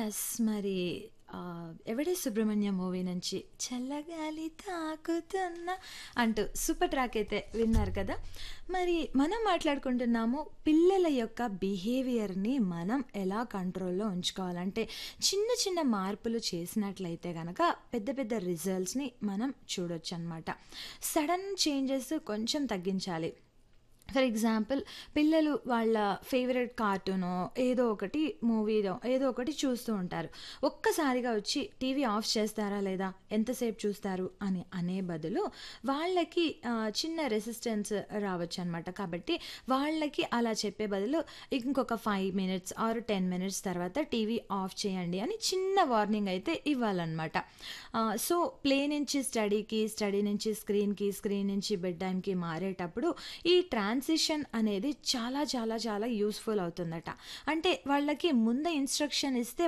Yes. మరి ఆహ్, 'ఎవడే సుబ్రహ్మణ్యం' మూవీ నుంచి 'చల్లగాలి తాకుతున్న' అంటూ సూపర్ ట్రాక్ అయితే విన్నారు కదా! మరి మనం మాట్లాడుకుంటున్నాము పిల్లల యొక్క బిహేవియర్‌ని మనం ఎలా కంట్రోల్‌లో ఉంచుకోవాలంటే చిన్న చిన్న మార్పులు చేసినట్లయితే గనక పెద్ద పెద్ద రిజల్ట్స్‌ని మనం చూడొచ్చనమాట. సడన్ చేంజెస్ కొంచెం తగ్గించాలి. ఫర్ ఎగ్జాంపుల్ పిల్లలు వాళ్ళ ఫేవరెట్ కార్టూనో ఏదో ఒకటి మూవీనో ఏదో ఒకటి చూస్తూ ఉంటారు. ఒక్కసారిగా వచ్చి టీవీ ఆఫ్ చేస్తారా లేదా? ఎంతసేపు చూస్తారు? అని అనే బదులు వాళ్ళకి ఆహ్, చిన్న రెసిస్టెన్స్ రావచ్చనమాట. కాబట్టి వాళ్ళకి అలా చెప్పే బదులు ఇంకొక 5 మినిట్స్ ఆర్ 10 మినిట్స్ తర్వాత టీవీ ఆఫ్ చేయండి అని చిన్న వార్నింగ్ అయితే ఇవ్వాలనమాట. ఆహ్, సో ప్లే నుంచి స్టడీకి, స్టడీ నుంచి స్క్రీన్‌కి, స్క్రీన్ నుంచి బెడ్ టైమ్‌కి మారేటప్పుడు ఈ ట్రాన్సిషన్ అనేది చాలా చాలా చాలా యూజ్‌ఫుల్ అవుతుందట. అంటే వాళ్ళకి ముందే ఇన్‌స్ట్రక్షన్ ఇస్తే